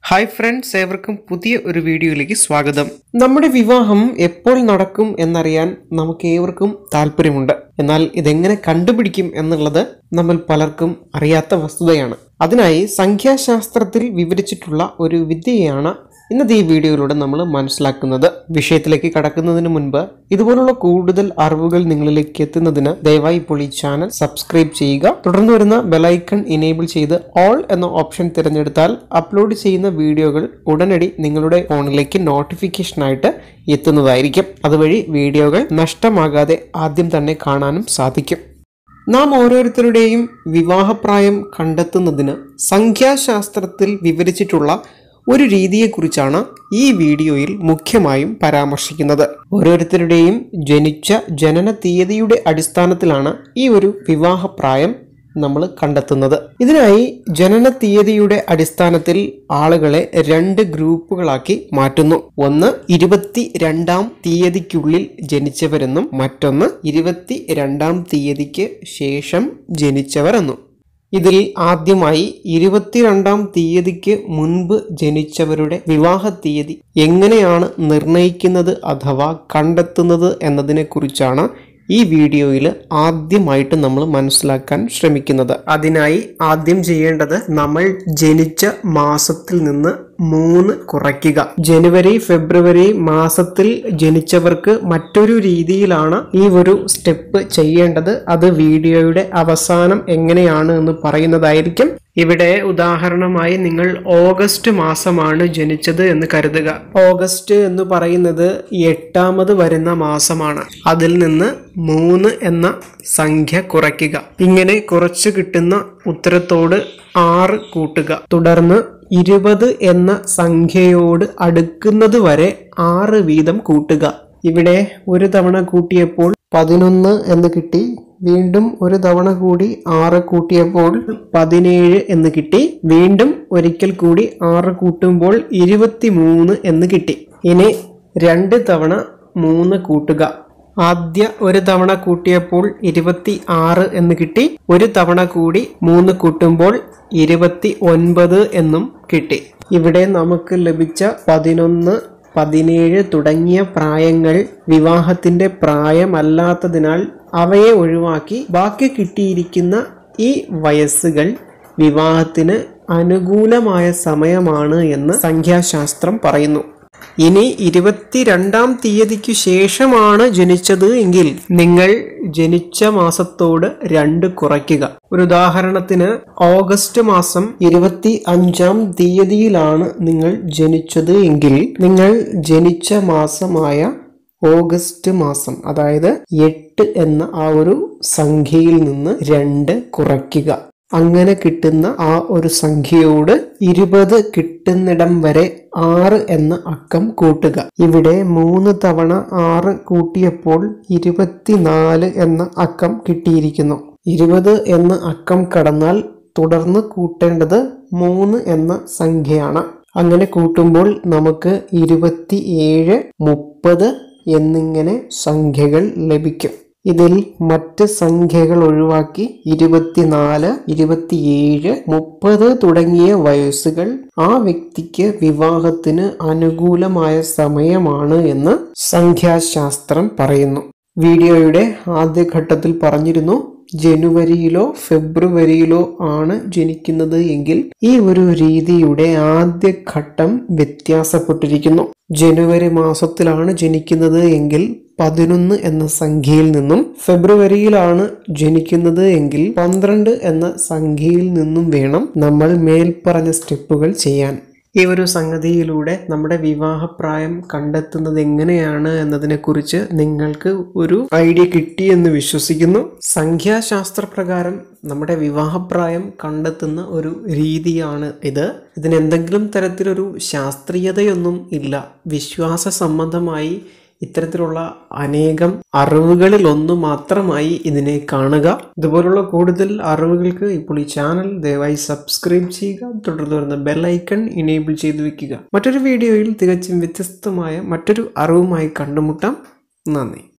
hi friends ഏവർക്കും പുതിയ ഒരു വീഡിയോയിലേക്ക് സ്വാഗതം നമ്മുടെ വിവാഹം എപ്പോൾ നടക്കും എന്നറിയാൻ നമുക്ക് ഏവർക്കും താല്പര്യമുണ്ട് എന്നാൽ ഇതെങ്ങനെ കണ്ടുപിടിക്കും എന്നുള്ളത് നമ്മൾ പലർക്കും അറിയാത്ത വസ്തുതയാണ് അതിനായി സംഖ്യാശാസ്ത്രത്തിൽ വിവരിച്ചിട്ടുള്ള ഒരു വിദ്യയാണ് ഇന്നത്തെ ഈ വീഡിയോയിലൂടെ നമ്മൾ മനസ്സിലാക്കുന്നത് വിഷയത്തിലേക്ക് കടക്കുന്നതിന് മുൻപ് ഇതുപോലുള്ള കൂടുതൽ അറിവുകൾ നിങ്ങളിലേക്ക് എത്തുന്നതിന് ദയവായി ഇപ്പോൾ ഈ ചാനൽ സബ്സ്ക്രൈബ് ചെയ്യുക തുടർന്ന് വരുന്ന ബെലൈക്കൺ ഇനേബിൾ ചെയ്ത് ഓൾ എന്ന ഓപ്ഷൻ തിരഞ്ഞെടുത്താൽ അപ്ലോഡ് ചെയ്യുന്ന വീഡിയോകൾ ഉടനടി നിങ്ങളുടെ ഫോണിലേക്ക് നോട്ടിഫിക്കേഷനായിട്ട് എത്തുന്നതായിരിക്കും അതുവഴി വീഡിയോകൾ നഷ്ടമാകാതെ ആദ്യം തന്നെ കാണാനും സാധിക്കും നാം ഓരോരുത്തരുടെയും വിവാഹപ്രായം കണ്ടെത്തുന്നതിന് സംഖ്യാശാസ്ത്രത്തിൽ വിവരിച്ചിട്ടുള്ള ഒരു രീതിയെക്കുറിച്ചാണ് ഈ വീഡിയോയിൽ മുഖ്യമായും പരാമർശിക്കുന്നത് ഓരോരുത്തരുടെയും ജനിച്ച ജനന തീയതിയുടെ അടിസ്ഥാനത്തിലാണ് ഈ ഒരു വിവാഹപ്രായം നമ്മൾ കണ്ടെത്തുന്നത് ഇതിനായി ജനന തീയതിയുടെ അടിസ്ഥാനത്തിൽ ആളുകളെ രണ്ട് ഗ്രൂപ്പുകളാക്കി മാറ്റുന്നു ഒന്ന് ഇരുപത്തി രണ്ടാം തീയതിക്കുള്ളിൽ ജനിച്ചവരെന്നും മറ്റൊന്ന് ഇരുപത്തി രണ്ടാം തീയതിക്ക് ശേഷം ജനിച്ചവരെന്നും ഇതിൽ ആദ്യമായി ഇരുപത്തിരണ്ടാം തീയതിക്ക് മുൻപ് ജനിച്ചവരുടെ വിവാഹ തീയതി എങ്ങനെയാണ് നിർണയിക്കുന്നത് അഥവാ കണ്ടെത്തുന്നത് എന്നതിനെക്കുറിച്ചാണ് ഈ വീഡിയോയിൽ ആദ്യമായിട്ട് നമ്മൾ മനസ്സിലാക്കാൻ ശ്രമിക്കുന്നത് അതിനായി ആദ്യം ചെയ്യേണ്ടത് നമ്മൾ ജനിച്ച മാസത്തിൽ നിന്ന് മൂന്ന് കുറയ്ക്കുക ജനുവരി ഫെബ്രുവരി മാസത്തിൽ ജനിച്ചവർക്ക് മറ്റൊരു രീതിയിലാണ് ഈ ഒരു സ്റ്റെപ്പ് ചെയ്യേണ്ടത് അത് വീഡിയോയുടെ അവസാനം എങ്ങനെയാണ് എന്ന് പറയുന്നതായിരിക്കും ഇവിടെ ഉദാഹരണമായി നിങ്ങൾ ഓഗസ്റ്റ് മാസമാണ് ജനിച്ചത് എന്ന് കരുതുക ഓഗസ്റ്റ് എന്ന് പറയുന്നത് എട്ടാമത് വരുന്ന മാസമാണ് അതിൽ നിന്ന് മൂന്ന് എന്ന സംഖ്യ കുറയ്ക്കുക ഇങ്ങനെ കുറച്ച് കിട്ടുന്ന ഉത്തരത്തോട് ആറ് കൂട്ടുക തുടർന്ന് ഇരുപത് എന്ന സംഖ്യയോട് അടുക്കുന്നത് വരെ ആറ് വീതം കൂട്ടുക ഇവിടെ ഒരു തവണ കൂട്ടിയപ്പോൾ പതിനൊന്ന് എന്ന് കിട്ടി വീണ്ടും ഒരു തവണ കൂടി ആറ് കൂട്ടിയപ്പോൾ പതിനേഴ് എന്ന് കിട്ടി വീണ്ടും ഒരിക്കൽ കൂടി ആറ് കൂട്ടുമ്പോൾ ഇരുപത്തിമൂന്ന് എന്ന് കിട്ടി ഇനി രണ്ട് തവണ മൂന്ന് കൂട്ടുക ആദ്യ ഒരു തവണ കൂട്ടിയപ്പോൾ ഇരുപത്തി ആറ് എന്ന് കിട്ടി ഒരു തവണ കൂടി മൂന്ന് കൂട്ടുമ്പോൾ ഇരുപത്തി ഒൻപത് എന്നും കിട്ടി ഇവിടെ നമുക്ക് ലഭിച്ച പതിനൊന്ന് പതിനേഴ് തുടങ്ങിയ പ്രായങ്ങൾ വിവാഹത്തിന്റെ പ്രായമല്ലാത്തതിനാൽ അവയെ ഒഴിവാക്കി ബാക്കി കിട്ടിയിരിക്കുന്ന ഈ വയസ്സുകൾ വിവാഹത്തിന് അനുകൂലമായ സമയമാണ് എന്ന് സംഖ്യാശാസ്ത്രം പറയുന്നു ഇനി ഇരുപത്തിരണ്ടാം തീയതിക്ക് ശേഷമാണ് ജനിച്ചത് എങ്കിൽ നിങ്ങൾ ജനിച്ച മാസത്തോട് രണ്ട് കുറയ്ക്കുക ഒരു ഉദാഹരണത്തിന് ഓഗസ്റ്റ് മാസം ഇരുപത്തി അഞ്ചാം തീയതിയിലാണ് നിങ്ങൾ ജനിച്ചത് എങ്കിൽ നിങ്ങൾ ജനിച്ച മാസമായ ഓഗസ്റ്റ് മാസം അതായത് എട്ട് എന്ന ആ ഒരു സംഖ്യയിൽ നിന്ന് രണ്ട് കുറയ്ക്കുക അങ്ങനെ കിട്ടുന്ന ആ ഒരു സംഖ്യയോട് ഇരുപത് കിട്ടുന്നിടം വരെ ആറ് എന്ന അക്കം കൂട്ടുക ഇവിടെ മൂന്ന് തവണ ആറ് കൂട്ടിയപ്പോൾ ഇരുപത്തിനാല് എന്ന അക്കം കിട്ടിയിരിക്കുന്നു ഇരുപത് എന്ന അക്കം കടന്നാൽ തുടർന്ന് കൂട്ടേണ്ടത് മൂന്ന് എന്ന സംഖ്യയാണ് അങ്ങനെ കൂട്ടുമ്പോൾ നമുക്ക് ഇരുപത്തിയേഴ് മുപ്പത് എന്നിങ്ങനെ സംഖ്യകൾ ലഭിക്കും ഇതിൽ മറ്റ് സംഖ്യകൾ ഒഴിവാക്കി ഇരുപത്തിനാല് ഇരുപത്തിയേഴ് മുപ്പത് തുടങ്ങിയ വയസ്സുകൾ ആ വ്യക്തിക്ക് വിവാഹത്തിന് അനുകൂലമായ സമയമാണ് എന്ന് സംഖ്യാശാസ്ത്രം പറയുന്നു വീഡിയോയുടെ ആദ്യഘട്ടത്തിൽ പറഞ്ഞിരുന്നു ജനുവരിയിലോ ഫെബ്രുവരിയിലോ ആണ് ജനിക്കുന്നത് എങ്കിൽ ഈ ഒരു രീതിയുടെ ആദ്യ ഘട്ടം വ്യത്യാസപ്പെട്ടിരിക്കുന്നു ജനുവരി മാസത്തിലാണ് ജനിക്കുന്നത് എങ്കിൽ പതിനൊന്ന് എന്ന സംഖ്യയിൽ നിന്നും ഫെബ്രുവരിയിലാണ് ജനിക്കുന്നത് എങ്കിൽ പന്ത്രണ്ട് എന്ന സംഖ്യയിൽ നിന്നും വേണം നമ്മൾ മേൽപ്പറഞ്ഞ സ്റ്റെപ്പുകൾ ചെയ്യാൻ ഈ ഒരു സംഗതിയിലൂടെ നമ്മുടെ വിവാഹപ്രായം കണ്ടെത്തുന്നത് എങ്ങനെയാണ് എന്നതിനെക്കുറിച്ച് നിങ്ങൾക്ക് ഒരു ഐഡിയ കിട്ടി എന്ന് വിശ്വസിക്കുന്നു സംഖ്യാശാസ്ത്ര പ്രകാരം നമ്മുടെ വിവാഹപ്രായം കണ്ടെത്തുന്ന ഒരു രീതിയാണ് ഇത് ഇതിന് എന്തെങ്കിലും തരത്തിലൊരു ശാസ്ത്രീയതയൊന്നും ഇല്ല വിശ്വാസ സംബന്ധമായി ഇത്തരത്തിലുള്ള അനേകം അറിവുകളിൽ ഒന്ന് മാത്രമായി ഇതിനെ കാണുക ഇതുപോലുള്ള കൂടുതൽ അറിവുകൾക്ക് ഇപ്പോൾ ഈ ചാനൽ ദയവായി സബ്സ്ക്രൈബ് ചെയ്യുക തുടർന്ന് വരുന്ന ബെല്ലൈക്കൺ ഇനേബിൾ ചെയ്തു വെക്കുക മറ്റൊരു വീഡിയോയിൽ തികച്ചും വ്യത്യസ്തമായ മറ്റൊരു അറിവുമായി കണ്ടുമുട്ടാം നന്ദി